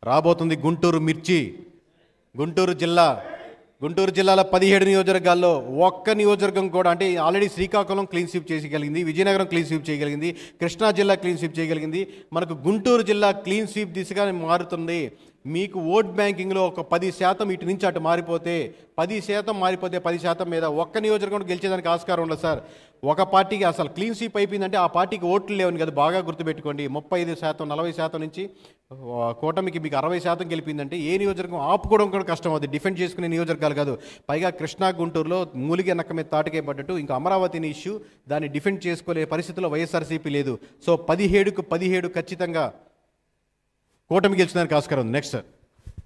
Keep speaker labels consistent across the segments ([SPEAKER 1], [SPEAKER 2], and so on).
[SPEAKER 1] రాబోతుంది గుంటూరు మిర్చి గుంటూరు జిల్లా గుంటూరు జిల్లాలో పదిహేడు నియోజకవర్గాల్లో ఒక్క నియోజకవర్గం కూడా అంటే ఆల్రెడీ శ్రీకాకుళం క్లీన్ స్వీప్ చేయగలిగింది విజయనగరం క్లీన్ స్వీప్ చేయగలిగింది కృష్ణా జిల్లా క్లీన్ స్వీప్ చేయగలిగింది మనకు గుంటూరు జిల్లా క్లీన్ స్వీప్ దిశగా మారుతుంది మీకు ఓట్ బ్యాంకింగ్లో ఒక పది శాతం ఇటు నుంచి అటు మారిపోతే పది శాతం మారిపోతే పది శాతం మీద ఒక్క నియోజకవర్గం గెలిచేదానికి ఆస్కారం ఉండదు సార్ ఒక పార్టీకి అసలు క్లీన్ స్వీప్ అయిపోయిందంటే ఆ పార్టీకి ఓట్లు లేవని కదా బాగా గుర్తుపెట్టుకోండి ముప్పై ఐదు శాతం నలభై శాతం నుంచి ఆ, కూటమికి మీకు అరవై శాతం గెలిపిందంటే ఏ నియోజకవర్గం ఆపుకోవడం కూడా కష్టం అవుతుంది డిఫెండ్ చేసుకునే నియోజకవర్గాలు కాదు పైగా కృష్ణా గుంటూరులో మూలిగే నక్క మీద తాటకే పడ్డట్టు ఇంకా అమరావతిని ఇష్యూ దాన్ని డిఫెండ్ చేసుకోలే పరిస్థితిలో వైఎస్ఆర్సీపీ లేదు సో పదిహేడుకు పదిహేడు ఖచ్చితంగా కూటమి గెలిచడానికి ఆస్కారం ఉంది నెక్స్ట్ సార్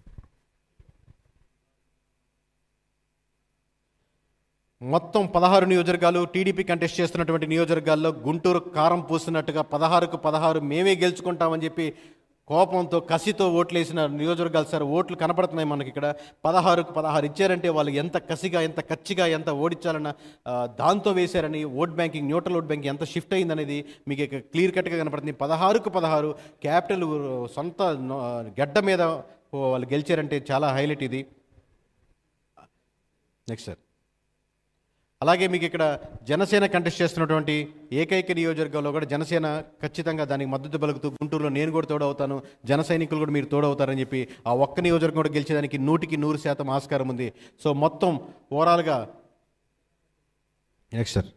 [SPEAKER 1] మొత్తం పదహారు నియోజకవర్గాలు టీడీపీ కంటెస్ట్ చేస్తున్నటువంటి నియోజకవర్గాల్లో గుంటూరు కారం పూసినట్టుగా పదహారుకు పదహారు మేమే గెలుచుకుంటామని చెప్పి కోపంతో కసితో ఓట్లు వేసిన నియోజకవర్గాలు సార్ ఓట్లు కనపడుతున్నాయి మనకి ఇక్కడ పదహారుకు పదహారు ఇచ్చారంటే వాళ్ళు ఎంత కసిగా ఎంత కచ్చిగా ఎంత ఓడించాలన్న ఆ, దాంతో వేశారని vote banking neutral vote banking ఎంత షిఫ్ట్ అయిందనేది మీకు ఇక్కడ క్లియర్ కట్గా కనపడుతుంది పదహారుకు పదహారు క్యాపిటల్ సొంత నో- గడ్డ మీద వాళ్ళు గెలిచారంటే చాలా హైలైట్ ఇది నెక్స్ట్ సార్ అలాగే మీకు ఇక్కడ జనసేన కంటెస్ట్ చేస్తున్నటువంటి ఏకైక నియోజకవర్గంలో కూడా జనసేన ఖచ్చితంగా దానికి మద్దతు పలుకుతూ గుంటూరులో నేను కూడా తోడవుతాను జన సైనికులు కూడా మీరు తోడవుతారని చెప్పి ఆ ఒక్క నియోజకవర్గం కూడా గెలిచేదానికి నూటికి నూరు శాతం ఆస్కారం ఉంది సో మొత్తం ఓవరాల్గా నెక్స్ట్ సార్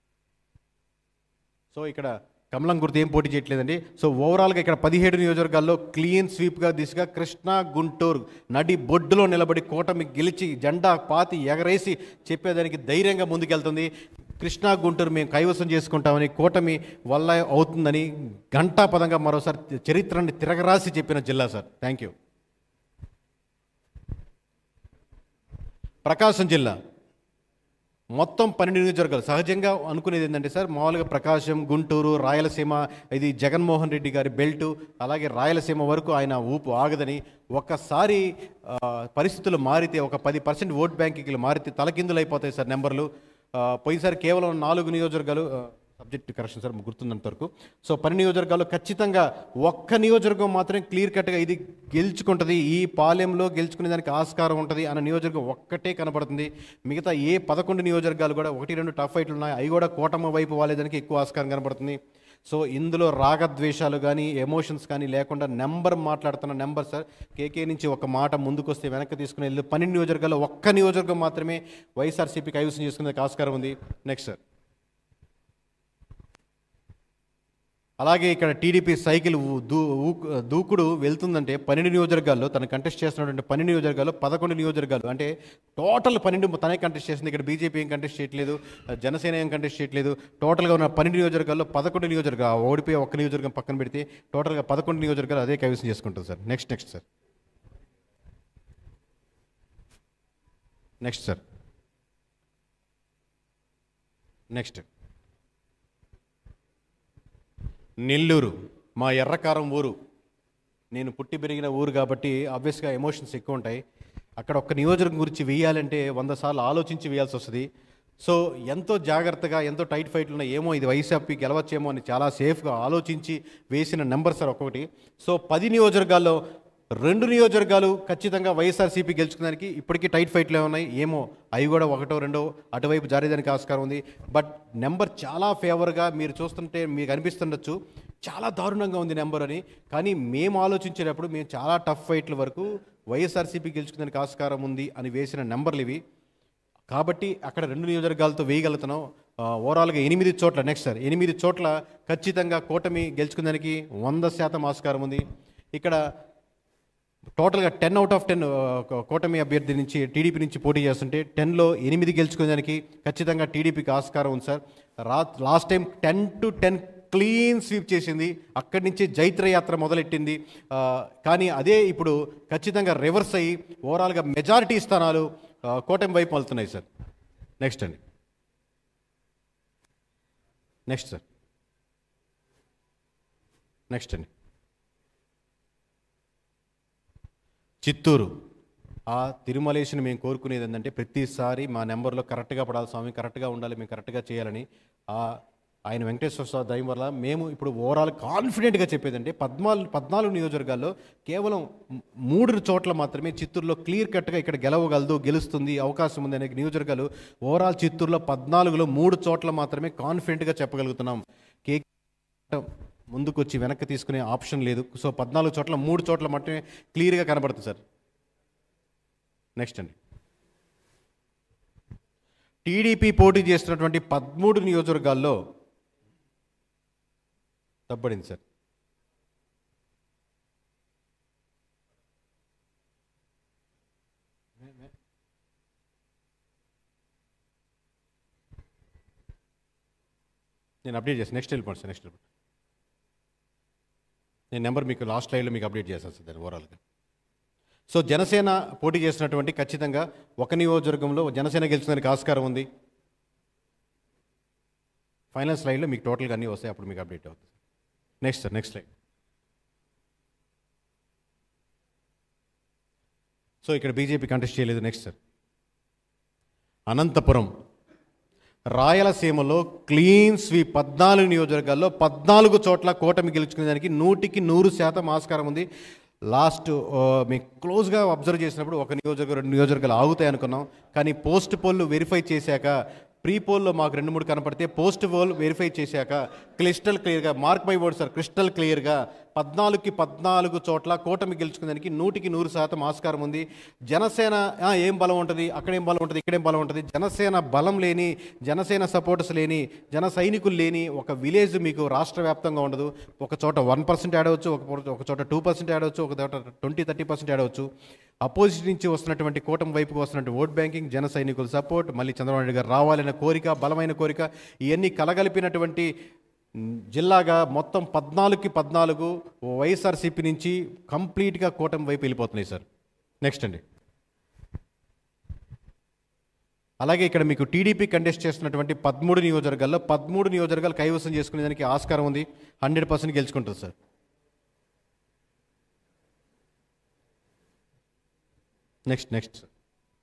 [SPEAKER 1] సో ఇక్కడ కమలం గుర్తు ఏం పోటీ చేయట్లేదండి సో ఓవరాల్గా ఇక్కడ పదిహేడు నియోజకవర్గాల్లో క్లీన్ స్వీప్గా దిశగా కృష్ణా గుంటూరు నడి బొడ్డులో నిలబడి కూటమి గెలిచి జెండా పాతి ఎగరేసి చెప్పేదానికి ధైర్యంగా ముందుకెళ్తుంది కృష్ణా గుంటూరు మేము కైవసం చేసుకుంటామని కూటమి వల్ల అవుతుందని ఘంటాపదంగా మరోసారి చరిత్రని తిరగరాసి చెప్పిన జిల్లా సార్ థ్యాంక్ యూ ప్రకాశం జిల్లా మొత్తం పన్నెండు నియోజకవర్గాలు సహజంగా అనుకునేది ఏంటంటే సార్ మామూలుగా ప్రకాశం గుంటూరు రాయలసీమ ఇది జగన్మోహన్ రెడ్డి గారి బెల్టు అలాగే రాయలసీమ వరకు ఆయన ఊపు ఆగదని ఒక్కసారి ఆ, పరిస్థితులు మారితే ఒక పది పర్సెంట్ ఓట్ బ్యాంకింగ్లు మారితే తలకిందులు అయిపోతాయి సార్ నెంబర్లు ఆ, పోయినసారి కేవలం నాలుగు నియోజకవర్గాలు ఆ, సబ్జెక్ట్ కరెక్షన్ సార్ గుర్తున్నంత వరకు సో పన్నెండు నియోజకవర్గాల్లో ఖచ్చితంగా ఒక్క నియోజకవర్గం మాత్రమే క్లియర్ కట్గా ఇది గెలుచుకుంటుంది ఈ పాలెంలో గెలుచుకునే దానికి ఆస్కారం ఉంటుంది అన్న నియోజకవర్గం ఒక్కటే కనపడుతుంది మిగతా ఏ పదకొండు నియోజకవర్గాలు కూడా ఒకటి రెండు టఫ్ ఫైట్లు ఉన్నాయి అవి కూడా కూటమి వైపు వాళ్ళేదానికి ఎక్కువ ఆస్కారం కనపడుతుంది సో ఇందులో రాగద్వేషాలు కానీ ఎమోషన్స్ కానీ లేకుండా నెంబర్ మాట్లాడుతున్న నెంబర్ సార్ కేకే నుంచి ఒక మాట ముందుకొస్తే వెనక్కి తీసుకుని వెళ్ళి పన్నెండు నియోజకవర్గాల్లో ఒక్క నియోజకవర్గం మాత్రమే వైఎస్ఆర్సీపీ కైవసం చేసుకునేందుకు ఆస్కారం ఉంది నెక్స్ట్ సార్ అలాగే ఇక్కడ టీడీపీ సైకిల్ ఊ- దూ ఊ- దూకుడు వెళ్తుందంటే పన్నెండు నియోజకవర్గాల్లో తను కంటెస్ట్ చేస్తున్నటువంటి పన్నెండు నియోజకవర్గాల్లో పదకొండు నియోజకవర్గాలు అంటే టోటల్ పన్నెండు తనే కంటెస్ట్ చేసింది ఇక్కడ బీజేపీ ఏం కంటెస్ట్ చేయట్లేదు జనసేన ఏం కంటెస్ట్ చేయట్లేదు టోటల్గా ఉన్న పన్నెండు నియోజకవర్గాల్లో పదకొండు నియోజకవర్గాలు ఓడిపోయి ఒక్క నియోజకవర్గం పక్కన పెడితే టోటల్గా పదకొండు నియోజకవర్గాలు అదే కైవసం చేసుకుంటుంది sir next next sir next sir next Nellore మా ఎర్రకారం ఊరు నేను పుట్టి పెరిగిన ఊరు కాబట్టి ఆబ్వియస్గా ఎమోషన్స్ ఎక్కువ ఉంటాయి అక్కడ ఒక్క నియోజకవర్గం గురించి వేయాలంటే వంద సార్లు ఆలోచించి వేయాల్సి వస్తుంది సో ఎంతో జాగ్రత్తగా ఎంతో టైట్ ఫైట్లు ఉన్నాయి ఏమో ఇది వైసీపీ గెలవచ్చేమో అని చాలా సేఫ్గా ఆలోచించి వేసిన నెంబర్ సార్ ఒక్కొక్కటి సో పది నియోజకవర్గాల్లో రెండు నియోజకవర్గాలు ఖచ్చితంగా వైఎస్ఆర్సీపీ గెలుచుకోవడానికి ఇప్పటికీ టైట్ ఫైట్లే ఉన్నాయి ఏమో అవి కూడా ఒకటో రెండో అటువైపు జారేదానికి ఆస్కారం ఉంది బట్ నెంబర్ చాలా ఫేవర్గా మీరు చూస్తుంటే మీకు అనిపిస్తుండొచ్చు చాలా దారుణంగా ఉంది నెంబర్ అని కానీ మేము ఆలోచించేటప్పుడు మేము చాలా టఫ్ ఫైట్ల వరకు వైఎస్ఆర్సీపీ గెలుచుకోవడానికి ఆస్కారం ఉంది అని వేసిన నెంబర్లు ఇవి కాబట్టి అక్కడ రెండు నియోజకవర్గాలతో వేయగలుగుతున్నాం ఆ, ఓవరాల్గా ఎనిమిది చోట్ల నెక్స్ట్ సార్ ఎనిమిది చోట్ల ఖచ్చితంగా కూటమి గెలుచుకునేదానికి వంద శాతం ఆస్కారం ఉంది ఇక్కడ టోటల్గా టెన్ అవుట్ ఆఫ్ టెన్ కూటమి అభ్యర్థి నుంచి టీడీపీ నుంచి పోటీ చేస్తుంటే టెన్లో ఎనిమిది గెలుచుకునేదానికి ఖచ్చితంగా టీడీపీకి ఆస్కారం ఉంది సార్ రా last time ten to ten clean sweep చేసింది అక్కడి నుంచి జైత్ర యాత్ర మొదలెట్టింది ఆ, కానీ అదే ఇప్పుడు ఖచ్చితంగా రివర్స్ అయ్యి ఓవరాల్గా మెజారిటీ స్థానాలు ఆ, కూటమి వైపు వెళ్తున్నాయి సార్ నెక్స్ట్ అండి నెక్స్ట్ సార్ నెక్స్ట్ అండి చిత్తూరు ఆ తిరుమలేశుని మేము కోరుకునేది ఏంటంటే ప్రతిసారి మా నెంబర్లో కరెక్ట్గా పడాలి స్వామి కరెక్ట్గా ఉండాలి మేము కరెక్ట్గా చేయాలని ఆ ఆయన వెంకటేశ్వర స్వామి దయం వల్ల మేము ఇప్పుడు ఓవరాల్ కాన్ఫిడెంట్గా చెప్పేదంటే పద్నాలుగు పద్నాలుగు నియోజకవర్గాల్లో కేవలం మ్- మూడు చోట్ల మాత్రమే చిత్తూరులో క్లియర్ కట్గా ఇక్కడ గెలవగలదు గెలుస్తుంది అవకాశం ఉంది అనే నియోజకవర్గాలు ఓవరాల్ చిత్తూరులో పద్నాలుగులో మూడు చోట్ల మాత్రమే కాన్ఫిడెంట్గా చెప్పగలుగుతున్నాం కే ముందుకు వచ్చి వెనక్కి తీసుకునే ఆప్షన్ లేదు సో పద్నాలుగు చోట్ల మూడు చోట్ల మాత్రమే క్లియర్గా కనబడుతుంది సార్ నెక్స్ట్ అండి టీడీపీ పోటీ చేస్తున్నటువంటి పదమూడు నియోజకవర్గాల్లో తప్పడింది సార్ నేను అప్డేట్ చేస్తాను నెక్స్ట్ వెళ్ళిపోండి సార్ నెక్స్ట్ వెళ్ళిపోండి నేను నెంబర్ మీకు లాస్ట్ లైవ్లో మీకు అప్డేట్ చేస్తాను సార్ దాన్ని ఓవరాల్గా సో జనసేన పోటీ చేసినటువంటి ఖచ్చితంగా ఒక నియోజకవర్గంలో జనసేన గెలిచడానికి ఆస్కారం ఉంది ఫైనల్ స్లైడ్లో మీకు టోటల్గా అన్నీ వస్తాయి అప్పుడు మీకు అప్డేట్ అవుతుంది next sir next slide so ఇక్కడ బీజేపీ కంటెస్ట్ చేయలేదు నెక్స్ట్ సార్ అనంతపురం రాయలసీమలో క్లీన్ స్వీప్ పద్నాలుగు నియోజకవర్గాల్లో పద్నాలుగు చోట్ల కూటమి గెలుచుకునేదానికి నూటికి నూరు శాతం ఆస్కారం ఉంది లాస్ట్ ఆ, మీకు క్లోజ్గా అబ్జర్వ్ చేసినప్పుడు ఒక నియోజకవర్గం రెండు నియోజకవర్గాలు ఆగుతాయి అనుకున్నాం కానీ పోస్ట్ పోల్ వెరిఫై చేశాక ప్రీ పోల్లో మాకు రెండు మూడు కనపడితే పోస్ట్ పోల్ వెరిఫై చేశాక క్లిస్టల్ క్లియర్గా mark my word sir crystal క్లియర్గా పద్నాలుగుకి పద్నాలుగు చోట్ల కూటమి గెలుచుకునేదానికి నూటికి నూరు శాతం ఆస్కారం ఉంది జనసేన ఆ, ఏం బలం ఉంటుంది అక్కడేం బలం ఉంటుంది ఇక్కడేం బలం ఉంటుంది జనసేన బలం లేని జనసేన సపోర్టర్స్ లేని జన సైనికులు లేని ఒక విలేజ్ మీకు రాష్ట్ర వ్యాప్తంగా ఉండదు ఒక చోట వన్ పర్సెంట్ యాడ్ అవ్వచ్చు ఒక చోట- ఒక చోట టూ పర్సెంట్ యాడ్ అవ్వచ్చు ఒక చోట ట్వంటీ థర్టీ పర్సెంట్ యాడ్ అవ్వచ్చు అపోజిట్ నుంచి వస్తున్నటువంటి కూటమి వైపుకు వస్తున్నటువంటి ఓట్ బ్యాంకింగ్ జన సైనికుల సపోర్ట్ మళ్ళీ చంద్రబాబు నాయుడు గారు రావాలనే కోరిక బలమైన కోరిక ఇవన్నీ కలగలిపినటువంటి మ్, జిల్లాగా మొత్తం పద్నాలుగుకి పద్నాలుగు వైఎస్ఆర్సీపీ నుంచి కంప్లీట్గా కూటమి వైపు వెళ్ళిపోతున్నాయి సార్ నెక్స్ట్ అండి అలాగే ఇక్కడ మీకు టీడీపీ కంటెస్ట్ చేస్తున్నటువంటి పదమూడు నియోజకవర్గాల్లో పదమూడు నియోజకవర్గాలు కైవసం చేసుకునేదానికి ఆస్కారం ఉంది హండ్రెడ్ పర్సెంట్ గెలుచుకుంటుంది సార్ నెక్స్ట్ నెక్స్ట్ సార్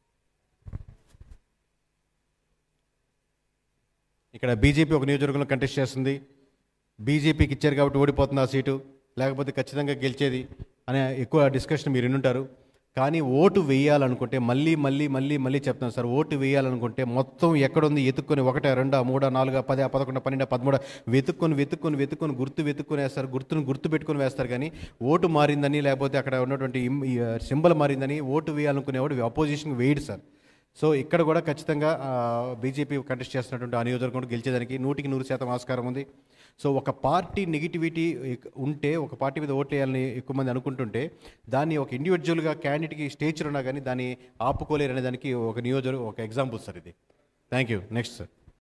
[SPEAKER 1] ఇక్కడ బీజేపీ ఒక నియోజకవర్గంలో కంటెస్ట్ చేస్తుంది బీజేపీకి ఇచ్చారు కాబట్టి ఓడిపోతుంది ఆ సీటు లేకపోతే ఖచ్చితంగా గెలిచేది అనే ఎక్కువ డిస్కషన్ మీరు వినుంటారు కానీ ఓటు వేయాలనుకుంటే మళ్ళీ మళ్ళీ మళ్ళీ మళ్ళీ చెప్తాను సార్ ఓటు వేయాలనుకుంటే మొత్తం ఎక్కడుంది ఎత్తుక్కొని ఒకటా రెండా మూడా నాలుగా పది పదకొండు పన్నెండు పదమూడు వెతుక్కొని వెతుక్కొని వెతుక్కొని గుర్తు వెతుక్కొని వేస్తారు గుర్తును గుర్తు పెట్టుకొని వేస్తారు కానీ ఓటు మారిందని లేకపోతే అక్కడ ఉన్నటువంటి సింబల్ మారిందని ఓటు వేయాలనుకునేవాడు అపోజిషన్ వేయడు సార్ సో ఇక్కడ కూడా ఖచ్చితంగా బీజేపీ కంటెస్ట్ చేస్తున్నటువంటి ఆ నియోజకవర్గం కూడా గెలిచేదానికి నూటికి నూరు శాతం ఆస్కారం ఉంది సో ఒక పార్టీ నెగిటివిటీ ఉంటే ఒక పార్టీ మీద ఓటు వేయాలని ఎక్కువ మంది అనుకుంటుంటే దాన్ని ఒక ఇండివిజువల్గా క్యాండిడేట్కి స్టేచర్ ఉన్నా కానీ దాన్ని ఆపుకోలేరు అనే దానికి ఒక నియోజకవర్గం ఒక ఎగ్జాంపుల్ సార్ ఇది థ్యాంక్ యూ నెక్స్ట్ సార్